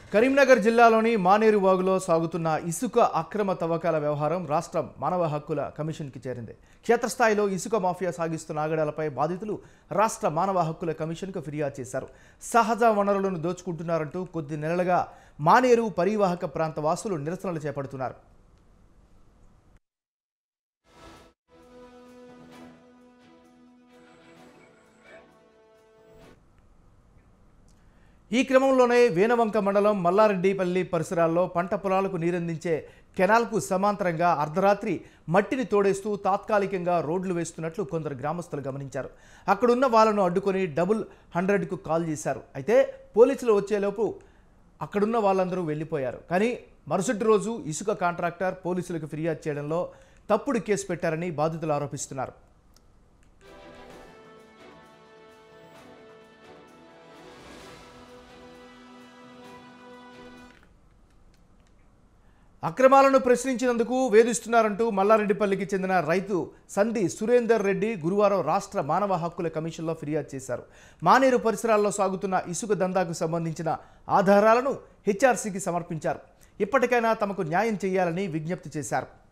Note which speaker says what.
Speaker 1: కరీంనగర్ జిల్లాలోని మానేరు వాగులో సాగుతున్న ఇసుక అక్రమ తవ్వకాల వ్యవహారం రాష్ట్ర మానవ హక్కుల కమిషన్కి చేరింది క్షేత్రస్థాయిలో ఇసుక మాఫియా సాగిస్తున్న ఆగడాలపై బాధితులు రాష్ట్ర మానవ హక్కుల కమిషన్కు ఫిర్యాదు చేశారు సహజ వనరులను దోచుకుంటున్నారంటూ కొద్ది నెలలుగా మానేరు పరివాహక ప్రాంత వాసులు నిరసనలు చేపడుతున్నారు ఈ క్రమంలోనే వేనవంక మండలం మల్లారెడ్డిపల్లి పరిసరాల్లో పంట పొలాలకు నీరందించే కెనాల్కు సమాంతరంగా అర్ధరాత్రి మట్టిని తోడేస్తూ తాత్కాలికంగా రోడ్లు వేస్తున్నట్లు కొందరు గ్రామస్తులు గమనించారు అక్కడున్న వాళ్ళను అడ్డుకొని డబుల్ హండ్రెడ్కు కాల్ చేశారు అయితే పోలీసులు వచ్చేలోపు అక్కడున్న వాళ్ళందరూ వెళ్ళిపోయారు కానీ మరుసటి రోజు ఇసుక కాంట్రాక్టర్ పోలీసులకు ఫిర్యాదు చేయడంలో తప్పుడు కేసు పెట్టారని బాధితులు ఆరోపిస్తున్నారు అక్రమాలను ప్రశ్నించినందుకు వేధిస్తున్నారంటూ మల్లారెడ్డిపల్లికి చెందిన రైతు సంధి సురేందర్ రెడ్డి గురువారం రాష్ట్ర మానవ హక్కుల కమిషన్లో ఫిర్యాదు చేశారు మానేరు పరిసరాల్లో సాగుతున్న ఇసుక దందాకు సంబంధించిన ఆధారాలను హెచ్ఆర్సీకి సమర్పించారు ఇప్పటికైనా తమకు న్యాయం చేయాలని విజ్ఞప్తి చేశారు